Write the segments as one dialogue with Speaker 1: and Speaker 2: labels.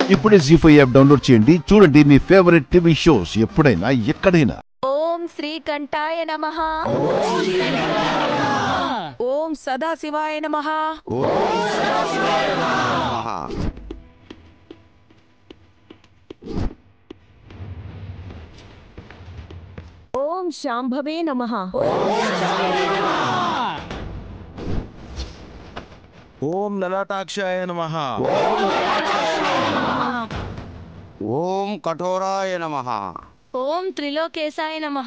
Speaker 1: ఇప్పుడే G five app download చేయండి చూడండి మీ ఫేవరెట్ టీవీ షోస్ ఎప్పుడైనా ఎక్కడైనా
Speaker 2: ఓం శ్రీకంఠాయ నమ ఓం సదాశివాయ నమ ఓం శాంభవే నమ
Speaker 3: ఓం లలాటాక్షాయ నమ
Speaker 4: ఓం కఠోరాయ నమ
Speaker 2: ఓం త్రిలోకేశాయ నమ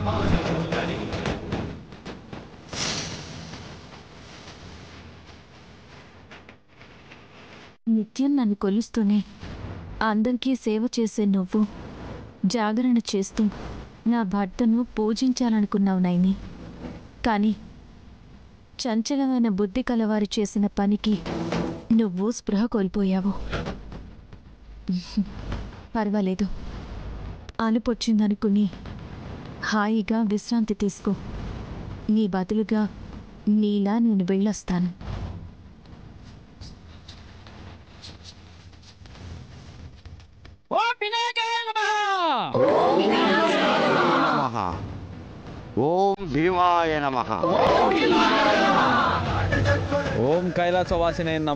Speaker 2: నిత్యం నన్ను కొలుస్తూనే అందరికీ సేవ చేసే నువ్వు జాగరణ చేస్తూ నా భర్తను పూజించాలనుకున్నావు నైని కానీ చంచలమైన బుద్ధి కలవారు చేసిన పనికి నువ్వు స్పృహ కోల్పోయావు పర్వాలేదు అలుపొచ్చిందనుకుని హాయిగా విశ్రాంతి తీసుకో నీ బదులుగా నీలా నేను వెళ్ళొస్తాను
Speaker 4: నమ ఓం భీమాయ నమ
Speaker 3: ఓం కైలాసవాసినే నమ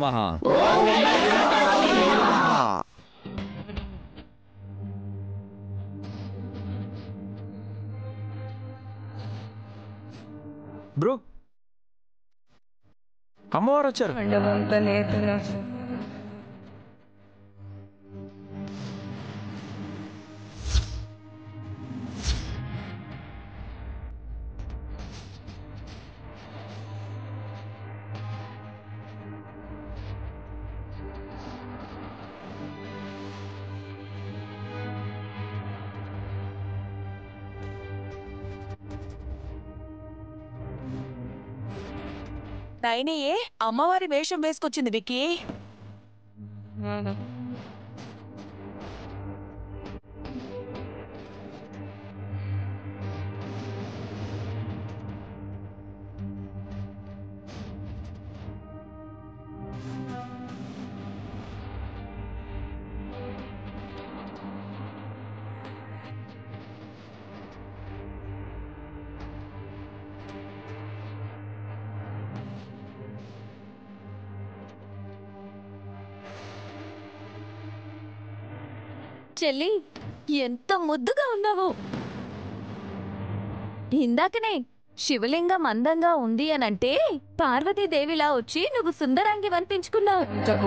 Speaker 3: బ్రో అమ్మవారు వచ్చారు
Speaker 2: నైనయే అమ్మవారి వేషం వేసుకొచ్చింది విక్కీ చెల్లి ఎంత ముద్దుగా ఉన్నావు ఇందాకనే శివలింగం అందంగా ఉంది అనంటే పార్వతీదేవిలా వచ్చి నువ్వు సుందరాంగి అనిపించుకున్నావు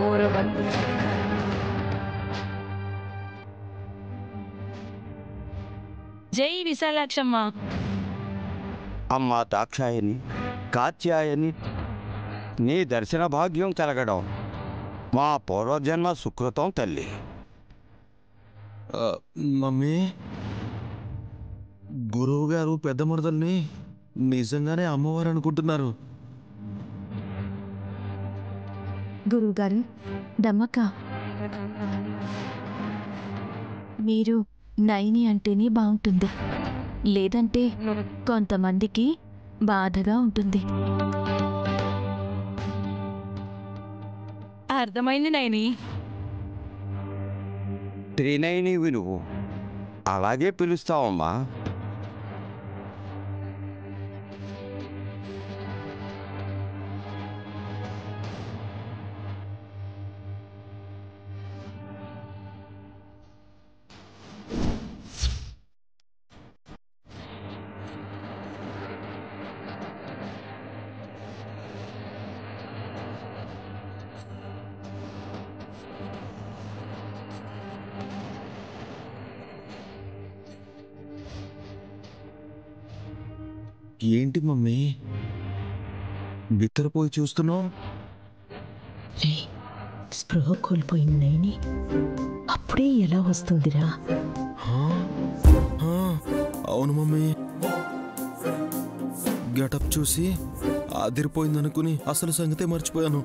Speaker 2: జై విశాలాక్షమ్మ
Speaker 4: అమ్మ దాక్షాయని కాత్యాయని నీ దర్శన భాగ్యం కలగడం మా పూర్వజన్మ సుకృతం తల్లి
Speaker 3: మమ్మీ గురువు గారు పెద్ద మరదల్ని నిజంగానే అమ్మవారు అనుకుంటున్నారు
Speaker 2: గురువుగారు దమ్మక్క మీరు నైని అంటేనే బాగుంటుంది లేదంటే కొంతమందికి బాధగా ఉంటుంది అర్థమైంది నైని
Speaker 4: త్రినయనివి నువ్వు అలాగే పిలుస్తావమ్మా
Speaker 3: ఏంటి మమ్మీ బిత్తరపోయి చూస్తున్నావు
Speaker 5: రే స్పృహ కోల్పోయింది నైని అప్పుడే ఎలా వస్తుందిరా
Speaker 3: అవును మమ్మీ గెటప్ చూసి అదిరిపోయిందనుకుని అసలు సంగతే మర్చిపోయాను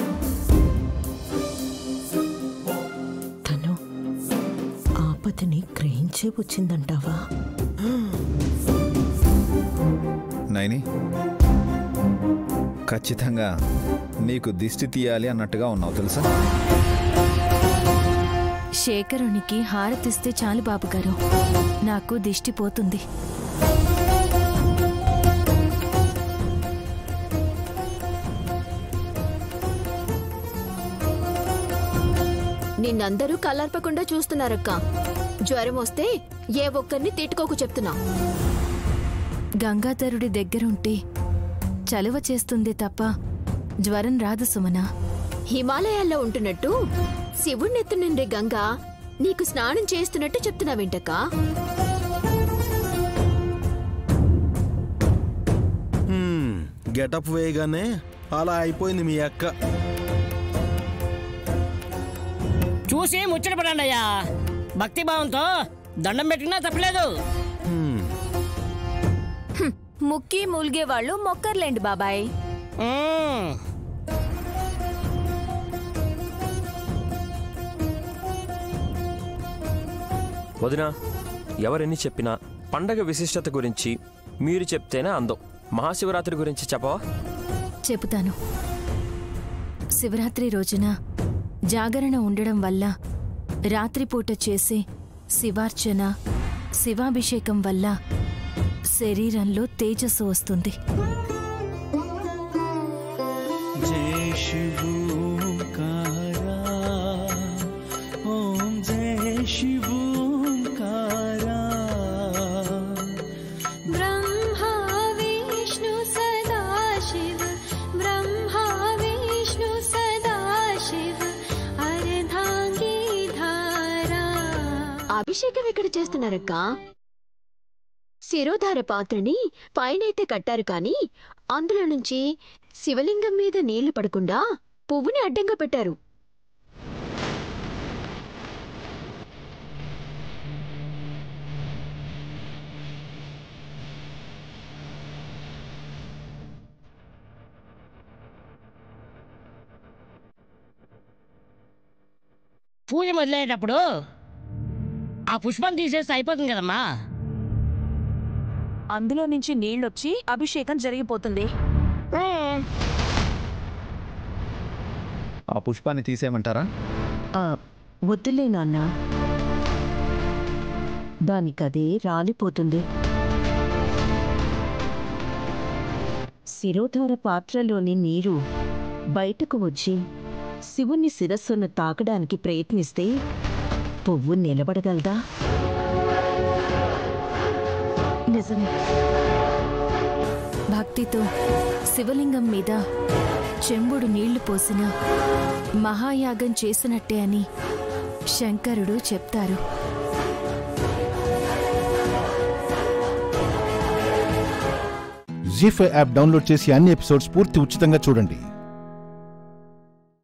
Speaker 5: తను ఆపదని గ్రహించే వచ్చిందంటావా
Speaker 6: నైని ఖచ్చితంగా నీకు దిష్టి తీయాలి అన్నట్టుగా ఉన్నావు తెలుసా
Speaker 7: శేఖరునికి హారతిస్తే చాలు బాబుగారు నాకు దిష్టి పోతుంది
Speaker 8: నిన్నందరూ కలర్పకుండా చూస్తున్నారక్క జ్వరం వస్తే ఏ ఒక్కరిని తిట్టుకోకు చెప్తున్నా
Speaker 7: గంగాధరుడి దగ్గరుంటే చలువ చేస్తుంది తప్ప జ్వరం రాదు సుమనా
Speaker 8: హిమాలయాల్లో ఉంటున్నట్టు శివుణ్ణెత్తు నుండి గంగా నీకు స్నానం చేస్తున్నట్టు చెప్తున్నావేంటక్క
Speaker 3: హ్మ్, గెటప్ వేయగానే అలా అయిపోయింది మీ అక్క
Speaker 9: చూసి ముచ్చటపడండి అయ్యా భక్తిభావంతో దండం పెట్టినా తప్పలేదు
Speaker 3: హ్మ్,
Speaker 2: ముక్కి మూలిగే వాళ్ళు మొక్కర్లేండి బాబాయ్
Speaker 9: మ్మ్.
Speaker 10: వదినా ఎవరెన్ని చెప్పినా పండగ విశిష్టత గురించి మీరు చెప్తేనే అందం మహాశివరాత్రి గురించి చెప్పవా
Speaker 7: చెబుతాను శివరాత్రి రోజున జాగరణ ఉండడం వల్ల రాత్రిపూట చేసే శివార్చన శివాభిషేకం వల్ల శరీరంలో తేజస్సు వస్తుంది
Speaker 11: जय शिव ओंकारा ओम जय शिव ओंकारा
Speaker 12: ब्रह्मा विष्णु सदा शिव ब्रह्मा विष्णु सदा शिव अर्धांगी धारा
Speaker 8: అభిషేకం ఎక్కడ చేస్తున్నారక్క శిరోధార పాత్రని పైనైతే కట్టారు కాని అందులో నుంచి శివలింగం మీద నీళ్లు పడకుండా పువ్వుని అడ్డంగా పెట్టారు
Speaker 9: పూజ మొదలయ్యేటప్పుడు ఆ పుష్పం తీసేస్తే అయిపోతుంది కదమ్మా
Speaker 2: అందులో నుంచి నీళ్ళొచ్చి అభిషేకం జరిగిపోతుంది
Speaker 6: ఆ పుష్పాన్ని తీసేయమంటారా
Speaker 5: ఆ, వద్దులే నాన్న దానికదే రాలిపోతుంది శిరోధార పాత్రలోని నీరు బయటకు వచ్చి శివుని శిరస్సును తాకడానికి ప్రయత్నిస్తే పువ్వు నిలబడగలదా నిజమే
Speaker 7: భక్తితో శివలింగం మీద చెంబుడు నీళ్లు పోసిన మహాయాగం చేసినట్టే అని శంకరుడు చెప్తారు
Speaker 1: జీ ఫైవ్ యాప్ డౌన్లోడ్ చేసి అన్ని ఎపిసోడ్స్ పూర్తి ఉచితంగా చూడండి